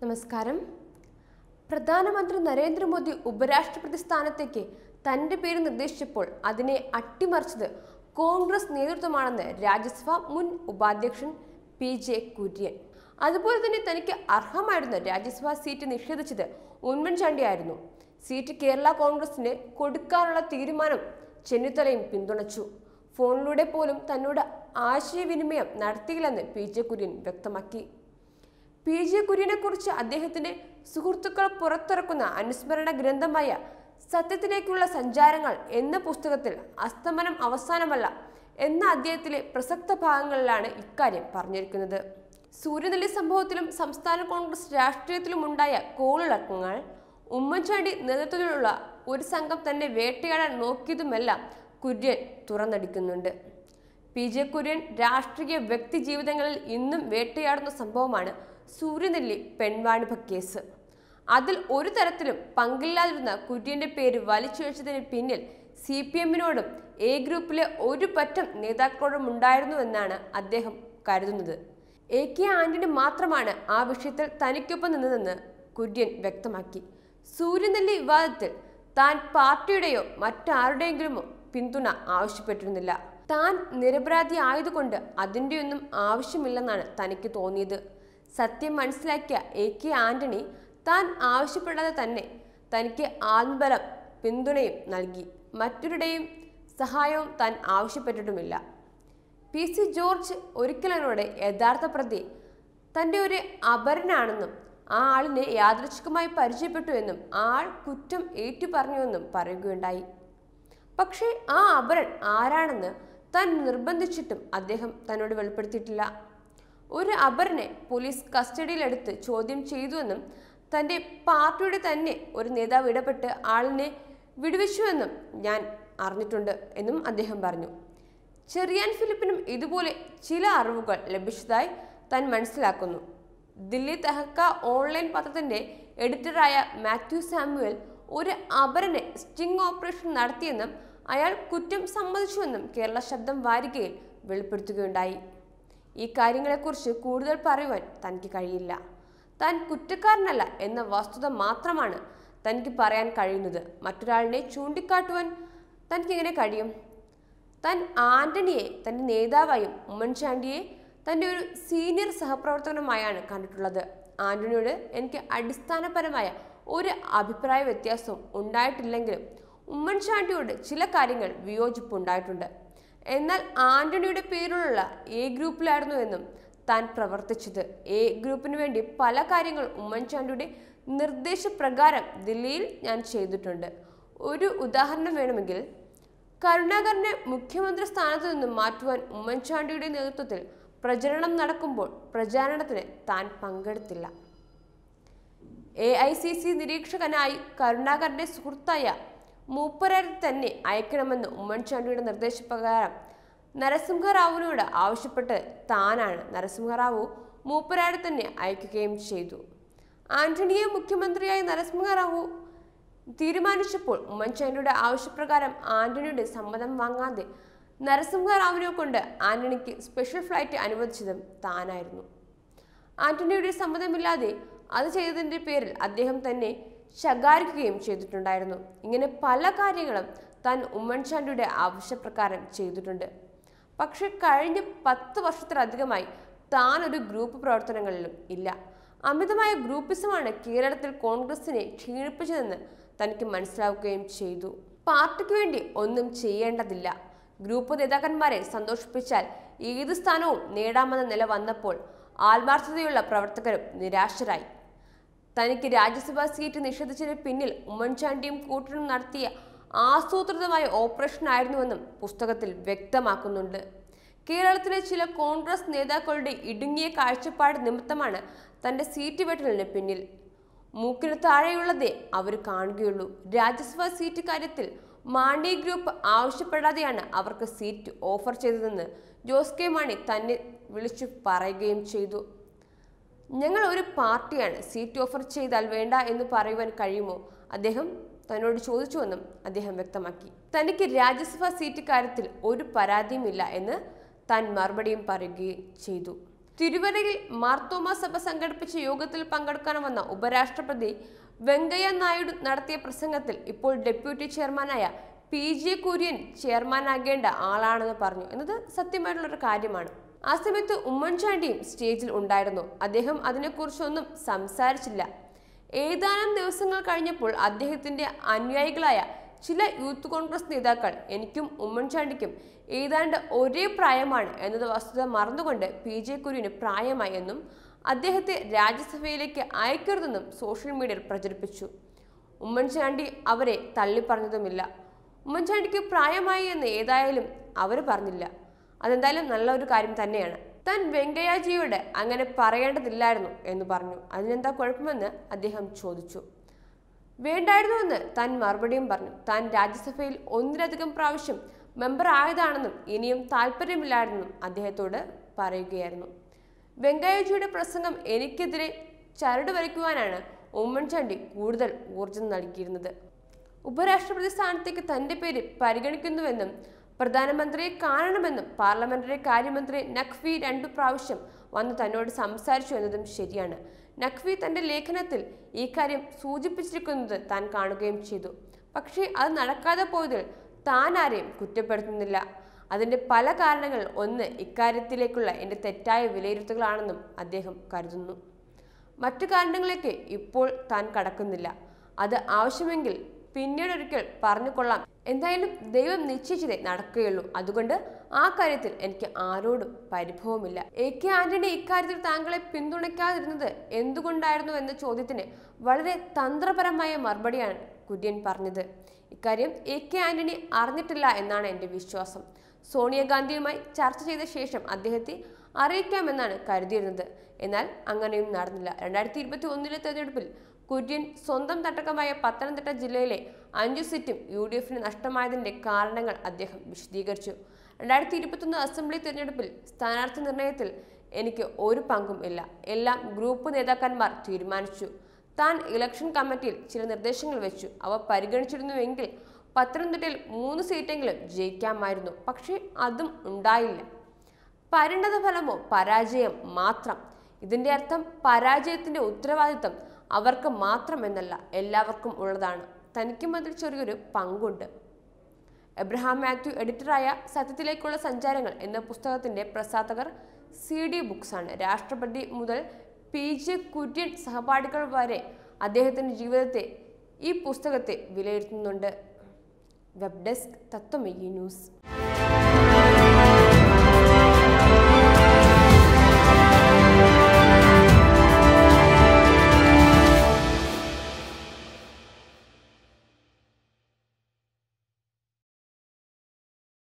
നമസ്കാരം പ്രധാനമന്ത്രി നരേന്ദ്രമോദി ഉപരാഷ്ട്രപതി സ്ഥാനത്തേക്ക് തന്റെ പേര് നിർദ്ദേശിച്ചപ്പോൾ അതിനെ അട്ടിമറിച്ചത് കോൺഗ്രസ് നേതൃത്വമാണെന്ന് രാജ്യസഭ മുൻ ഉപാധ്യക്ഷൻ പി ജെ കുര്യൻ അതുപോലെ തന്നെ തനിക്ക് അർഹമായിരുന്ന രാജ്യസഭാ സീറ്റ് നിഷേധിച്ചത് ഉമ്മൻചാണ്ടിയായിരുന്നു സീറ്റ് കേരള കോൺഗ്രസിന് കൊടുക്കാനുള്ള തീരുമാനം ചെന്നിത്തലയും പിന്തുണച്ചു ഫോണിലൂടെ പോലും തന്നോട് ആശയവിനിമയം നടത്തിയില്ലെന്ന് പി ജെ കുര്യൻ വ്യക്തമാക്കി പി ജെ കുര്യനെ കുറിച്ച് അദ്ദേഹത്തിന്റെ സുഹൃത്തുക്കൾ പുറത്തിറക്കുന്ന അനുസ്മരണ ഗ്രന്ഥമായ സത്യത്തിലേക്കുള്ള സഞ്ചാരങ്ങൾ എന്ന പുസ്തകത്തിൽ അസ്തമനം അവസാനമല്ല എന്ന അധ്യായത്തിലെ പ്രസക്ത ഭാഗങ്ങളിലാണ് ഇക്കാര്യം പറഞ്ഞിരിക്കുന്നത് സൂര്യനെല്ലി സംഭവത്തിലും സംസ്ഥാന കോൺഗ്രസ് രാഷ്ട്രീയത്തിലുമുണ്ടായ കോളിളക്കങ്ങൾ ഉമ്മൻചാണ്ടി നേതൃത്വത്തിലുള്ള ഒരു സംഘം തന്നെ വേട്ടയാടാൻ നോക്കിയതുമെല്ലാം കുര്യൻ തുറന്നടിക്കുന്നുണ്ട് പി ജെ കുര്യൻ രാഷ്ട്രീയ വ്യക്തി ജീവിതങ്ങളിൽ ഇന്നും വേട്ടയാടുന്ന സംഭവമാണ് സൂര്യനെല്ലി പെൺവാണിഭ കേസ് അതിൽ ഒരു തരത്തിലും പങ്കില്ലാതിരുന്ന കുര്യന്റെ പേര് വലിച്ചൊഴിച്ചതിന് പിന്നിൽ സി പി എമ്മിനോടും എ ഗ്രൂപ്പിലെ ഒരു പറ്റം നേതാക്കളോടും ഉണ്ടായിരുന്നുവെന്നാണ് അദ്ദേഹം കരുതുന്നത് എ കെ ആന്റണി മാത്രമാണ് ആ വിഷയത്തിൽ തനിക്കൊപ്പം നിന്നതെന്ന് കുര്യൻ വ്യക്തമാക്കി സൂര്യനെല്ലി വിവാദത്തിൽ താൻ പാർട്ടിയുടെയോ മറ്റാരുടെയെങ്കിലുമോ പിന്തുണ ആവശ്യപ്പെട്ടിരുന്നില്ല താൻ നിരപരാധി ആയതുകൊണ്ട് അതിൻ്റെയൊന്നും ആവശ്യമില്ലെന്നാണ് തനിക്ക് തോന്നിയത് സത്യം മനസ്സിലാക്കിയ എ കെ ആന്റണി താൻ ആവശ്യപ്പെടാതെ തന്നെ തനിക്ക് ആത്മബലം പിന്തുണയും നൽകി മറ്റൊരുടെയും സഹായവും താൻ ആവശ്യപ്പെട്ടിട്ടുമില്ല പി സി ജോർജ് ഒരിക്കലെന്നോട് യഥാർത്ഥ പ്രതി തൻ്റെ ഒരു അപരനാണെന്നും ആ ആളിനെ യാദൃച്ഛികമായി പരിചയപ്പെട്ടു എന്നും ആൾ കുറ്റം ഏറ്റുപറഞ്ഞുവെന്നും പറയുകയുണ്ടായി പക്ഷേ ആ അപരൻ ആരാണെന്ന് താൻ നിർബന്ധിച്ചിട്ടും അദ്ദേഹം തന്നോട് വെളിപ്പെടുത്തിയിട്ടില്ല ഒരു അപരനെ പോലീസ് കസ്റ്റഡിയിലെടുത്ത് ചോദ്യം ചെയ്തുവെന്നും തൻ്റെ പാർട്ടിയുടെ തന്നെ ഒരു നേതാവ് ഇടപെട്ട് ആളിനെ വിടുവിച്ചുവെന്നും ഞാൻ അറിഞ്ഞിട്ടുണ്ട് എന്നും അദ്ദേഹം പറഞ്ഞു ചെറിയാൻ ഫിലിപ്പിനും ഇതുപോലെ ചില അറിവുകൾ ലഭിച്ചതായി താൻ മനസ്സിലാക്കുന്നു ദില്ലി തെഹക്ക ഓൺലൈൻ പത്രത്തിന്റെ എഡിറ്ററായ മാത്യു സാമുവൽ ഒരു അപരനെ സ്റ്റിംഗ് ഓപ്പറേഷൻ നടത്തിയെന്നും അയാൾ കുറ്റം സമ്മതിച്ചുവെന്നും കേരള ശബ്ദം വാരികയിൽ വെളിപ്പെടുത്തുകയുണ്ടായി ഈ കാര്യങ്ങളെക്കുറിച്ച് കൂടുതൽ പറയുവാൻ തനിക്ക് കഴിയില്ല താൻ കുറ്റക്കാരനല്ല എന്ന വസ്തുത മാത്രമാണ് തനിക്ക് പറയാൻ കഴിയുന്നത് മറ്റൊരാളിനെ ചൂണ്ടിക്കാട്ടുവാൻ തനിക്ക് എങ്ങനെ കഴിയും താൻ ആന്റണിയെ തന്റെ നേതാവായും ഉമ്മൻചാണ്ടിയെ തന്റെ ഒരു സീനിയർ സഹപ്രവർത്തകനുമായാണ് കണ്ടിട്ടുള്ളത് ആന്റണിയോട് എനിക്ക് അടിസ്ഥാനപരമായ ഒരു അഭിപ്രായ വ്യത്യാസവും ഉണ്ടായിട്ടില്ലെങ്കിലും ഉമ്മൻചാണ്ടിയോട് ചില കാര്യങ്ങൾ വിയോജിപ്പുണ്ടായിട്ടുണ്ട് എന്നാൽ ആന്റണിയുടെ പേരിലുള്ള എ ഗ്രൂപ്പിലായിരുന്നു എന്നും താൻ പ്രവർത്തിച്ചത് എ ഗ്രൂപ്പിന് വേണ്ടി പല കാര്യങ്ങൾ ഉമ്മൻചാണ്ടിയുടെ നിർദ്ദേശപ്രകാരം ദില്ലിയിൽ ഞാൻ ചെയ്തിട്ടുണ്ട് ഒരു ഉദാഹരണം വേണമെങ്കിൽ കരുണാകരനെ മുഖ്യമന്ത്രി സ്ഥാനത്ത് നിന്നും മാറ്റുവാൻ ഉമ്മൻചാണ്ടിയുടെ നേതൃത്വത്തിൽ പ്രചരണം നടക്കുമ്പോൾ പ്രചാരണത്തിന് താൻ പങ്കെടുത്തില്ല എ ഐ സി സി നിരീക്ഷകനായി കരുണാകരന്റെ സുഹൃത്തായ മൂപ്പരാരെ തന്നെ അയക്കണമെന്ന് ഉമ്മൻചാണ്ടിയുടെ നിർദ്ദേശപ്രകാരം നരസിംഹറാവുവിനോട് ആവശ്യപ്പെട്ട് താനാണ് നരസിംഹറാവു മൂപ്പരാരെ തന്നെ അയക്കുകയും ചെയ്തു ആന്റണിയെ മുഖ്യമന്ത്രിയായി നരസിംഹറാവു തീരുമാനിച്ചപ്പോൾ ഉമ്മൻചാണ്ടിയുടെ ആവശ്യപ്രകാരം ആന്റണിയുടെ സമ്മതം വാങ്ങാതെ നരസിംഹറാവുവിനെ കൊണ്ട് ആന്റണിക്ക് സ്പെഷ്യൽ ഫ്ലൈറ്റ് അനുവദിച്ചതും താനായിരുന്നു ആന്റണിയുടെ സമ്മതമില്ലാതെ അത് ചെയ്തതിൻ്റെ പേരിൽ അദ്ദേഹം തന്നെ ശകാരിക്കുകയും ചെയ്തിട്ടുണ്ടായിരുന്നു ഇങ്ങനെ പല കാര്യങ്ങളും താൻ ഉമ്മൻചാണ്ടിയുടെ ആവശ്യപ്രകാരം ചെയ്തിട്ടുണ്ട് പക്ഷെ കഴിഞ്ഞ പത്ത് വർഷത്തിലധികമായി താൻ ഒരു ഗ്രൂപ്പ് പ്രവർത്തനങ്ങളിലും ഇല്ല അമിതമായ ഗ്രൂപ്പിസമാണ് കേരളത്തിൽ കോൺഗ്രസിനെ ക്ഷീണിപ്പിച്ചതെന്ന് തനിക്ക് മനസ്സിലാവുകയും ചെയ്തു പാർട്ടിക്ക് വേണ്ടി ഒന്നും ചെയ്യേണ്ടതില്ല ഗ്രൂപ്പ് നേതാക്കന്മാരെ സന്തോഷിപ്പിച്ചാൽ ഏത് സ്ഥാനവും നേടാമെന്ന നില വന്നപ്പോൾ ആത്മാർത്ഥതയുള്ള പ്രവർത്തകരും നിരാശരായി തനിക്ക് രാജ്യസഭാ സീറ്റ് നിഷേധിച്ചതിന് പിന്നിൽ ഉമ്മൻചാണ്ടിയും കൂട്ടരും നടത്തിയ ആസൂത്രിതമായ ഓപ്പറേഷൻ ആയിരുന്നുവെന്നും പുസ്തകത്തിൽ വ്യക്തമാക്കുന്നുണ്ട് കേരളത്തിലെ ചില കോൺഗ്രസ് നേതാക്കളുടെ ഇടുങ്ങിയ കാഴ്ചപ്പാട് നിമിത്തമാണ് തന്റെ സീറ്റ് വെട്ടലിന് പിന്നിൽ മൂക്കിന് താഴെയുള്ളതേ അവർ കാണുകയുള്ളൂ രാജ്യസഭാ സീറ്റ് കാര്യത്തിൽ മാണ്ഡി ഗ്രൂപ്പ് ആവശ്യപ്പെടാതെയാണ് അവർക്ക് സീറ്റ് ഓഫർ ചെയ്തതെന്ന് ജോസ് കെ മാണി തന്നെ വിളിച്ചു പറയുകയും ചെയ്തു ഞങ്ങൾ ഒരു പാർട്ടിയാണ് സീറ്റ് ഓഫർ ചെയ്താൽ വേണ്ട എന്ന് പറയുവാൻ കഴിയുമോ അദ്ദേഹം തന്നോട് ചോദിച്ചുവെന്നും അദ്ദേഹം വ്യക്തമാക്കി തനിക്ക് രാജ്യസഭാ സീറ്റ് കാര്യത്തിൽ ഒരു പരാതിയുമില്ല എന്ന് താൻ മറുപടിയും പറയുകയും ചെയ്തു തിരുവരയിൽ മാർത്തോമ സഭ സംഘടിപ്പിച്ച യോഗത്തിൽ പങ്കെടുക്കാൻ വന്ന ഉപരാഷ്ട്രപതി വെങ്കയ്യ നായിഡു നടത്തിയ പ്രസംഗത്തിൽ ഇപ്പോൾ ഡെപ്യൂട്ടി ചെയർമാനായ പി ജെ കുര്യൻ ചെയർമാനാകേണ്ട ആളാണെന്ന് പറഞ്ഞു എന്നത് സത്യമായിട്ടുള്ളൊരു കാര്യമാണ് ആ സമയത്ത് ഉമ്മൻചാണ്ടിയും സ്റ്റേജിൽ ഉണ്ടായിരുന്നു അദ്ദേഹം അതിനെക്കുറിച്ചൊന്നും സംസാരിച്ചില്ല ഏതാനും ദിവസങ്ങൾ കഴിഞ്ഞപ്പോൾ അദ്ദേഹത്തിന്റെ അനുയായികളായ ചില യൂത്ത് കോൺഗ്രസ് നേതാക്കൾ എനിക്കും ഉമ്മൻചാണ്ടിക്കും ഏതാണ്ട് ഒരേ പ്രായമാണ് എന്നത് വസ്തുത മറന്നുകൊണ്ട് പി ജെ കുര്യന് പ്രായമായി എന്നും അദ്ദേഹത്തെ രാജ്യസഭയിലേക്ക് അയക്കരുതെന്നും സോഷ്യൽ മീഡിയയിൽ പ്രചരിപ്പിച്ചു ഉമ്മൻചാണ്ടി അവരെ തള്ളിപ്പറഞ്ഞതുമില്ല ഉമ്മൻചാണ്ടിക്ക് പ്രായമായി എന്ന് ഏതായാലും അവർ പറഞ്ഞില്ല അതെന്തായാലും നല്ല ഒരു കാര്യം തന്നെയാണ് താൻ വെങ്കയ്യജിയോട് അങ്ങനെ പറയേണ്ടതില്ലായിരുന്നു എന്ന് പറഞ്ഞു അതിനെന്താ കുഴപ്പമെന്ന് അദ്ദേഹം ചോദിച്ചു വേണ്ടായിരുന്നുവെന്ന് താൻ മറുപടിയും പറഞ്ഞു താൻ രാജ്യസഭയിൽ ഒന്നിലധികം പ്രാവശ്യം മെമ്പർ ആയതാണെന്നും ഇനിയും താല്പര്യമില്ലായിരുന്നെന്നും അദ്ദേഹത്തോട് പറയുകയായിരുന്നു വെങ്കയ്യജിയുടെ പ്രസംഗം എനിക്കെതിരെ ചരട് വരയ്ക്കുവാനാണ് ഉമ്മൻചാണ്ടി കൂടുതൽ ഊർജം നൽകിയിരുന്നത് ഉപരാഷ്ട്രപതി സ്ഥാനത്തേക്ക് തന്റെ പേര് പരിഗണിക്കുന്നുവെന്നും പ്രധാനമന്ത്രിയെ കാണണമെന്നും പാർലമെന്ററി കാര്യമന്ത്രി നഖ്വി രണ്ടു പ്രാവശ്യം വന്ന് തന്നോട് സംസാരിച്ചു എന്നതും ശരിയാണ് നഖ്വി തന്റെ ലേഖനത്തിൽ ഈ കാര്യം സൂചിപ്പിച്ചിരിക്കുന്നത് താൻ കാണുകയും ചെയ്തു പക്ഷേ അത് നടക്കാതെ പോയതിൽ താൻ ആരെയും കുറ്റപ്പെടുത്തുന്നില്ല അതിന്റെ പല കാരണങ്ങൾ ഒന്ന് ഇക്കാര്യത്തിലേക്കുള്ള എൻ്റെ തെറ്റായ വിലയിരുത്തലുകളാണെന്നും അദ്ദേഹം കരുതുന്നു മറ്റു കാരണങ്ങളിലേക്ക് ഇപ്പോൾ താൻ കടക്കുന്നില്ല അത് ആവശ്യമെങ്കിൽ പിന്നീടൊരിക്കൽ പറഞ്ഞുകൊള്ളാം എന്തായാലും ദൈവം നിശ്ചയിച്ചതേ നടക്കുകയുള്ളൂ അതുകൊണ്ട് ആ കാര്യത്തിൽ എനിക്ക് ആരോടും പരിഭവമില്ല എ കെ ആന്റണി ഇക്കാര്യത്തിൽ താങ്കളെ പിന്തുണയ്ക്കാതിരുന്നത് എന്തുകൊണ്ടായിരുന്നു എന്ന ചോദ്യത്തിന് വളരെ തന്ത്രപരമായ മറുപടിയാണ് കുര്യൻ പറഞ്ഞത് ഇക്കാര്യം എ കെ ആന്റണി അറിഞ്ഞിട്ടില്ല എന്നാണ് എൻ്റെ വിശ്വാസം സോണിയാഗാന്ധിയുമായി ചർച്ച ചെയ്ത ശേഷം അദ്ദേഹത്തെ അറിയിക്കാമെന്നാണ് കരുതിയിരുന്നത് എന്നാൽ അങ്ങനെയും നടന്നില്ല രണ്ടായിരത്തി ഇരുപത്തി ഒന്നിലെ തെരഞ്ഞെടുപ്പിൽ കുര്യൻ സ്വന്തം തട്ടകമായ പത്തനംതിട്ട ജില്ലയിലെ അഞ്ചു സീറ്റും യു ഡി എഫിന് നഷ്ടമായതിന്റെ കാരണങ്ങൾ അദ്ദേഹം വിശദീകരിച്ചു രണ്ടായിരത്തി ഇരുപത്തൊന്ന് അസംബ്ലി തെരഞ്ഞെടുപ്പിൽ സ്ഥാനാർത്ഥി നിർണയത്തിൽ എനിക്ക് ഒരു പങ്കും ഇല്ല എല്ലാം ഗ്രൂപ്പ് നേതാക്കന്മാർ തീരുമാനിച്ചു താൻ ഇലക്ഷൻ കമ്മിറ്റിയിൽ ചില നിർദ്ദേശങ്ങൾ വെച്ചു അവ പരിഗണിച്ചിരുന്നുവെങ്കിൽ പത്തനംതിട്ടയിൽ മൂന്ന് സീറ്റെങ്കിലും ജയിക്കാമായിരുന്നു പക്ഷേ അതും ഉണ്ടായില്ല പരിണത ഫലമോ പരാജയം മാത്രം ഇതിന്റെ അർത്ഥം പരാജയത്തിന്റെ ഉത്തരവാദിത്തം അവർക്ക് മാത്രം എന്നല്ല എല്ലാവർക്കും ഉള്ളതാണ് തനിക്കും അതിൽ ചെറിയൊരു പങ്കുണ്ട് എബ്രഹാം മാത്യു എഡിറ്ററായ സത്യത്തിലേക്കുള്ള സഞ്ചാരങ്ങൾ എന്ന പുസ്തകത്തിന്റെ പ്രസാധകർ സി ഡി ബുക്സ് ആണ് രാഷ്ട്രപതി മുതൽ പി ജെ കുര്യൻ സഹപാഠികൾ വരെ അദ്ദേഹത്തിന്റെ ജീവിതത്തെ ഈ പുസ്തകത്തെ വിലയിരുത്തുന്നുണ്ട് വെബ് ഡെസ്ക് തത്വമയി ന്യൂസ്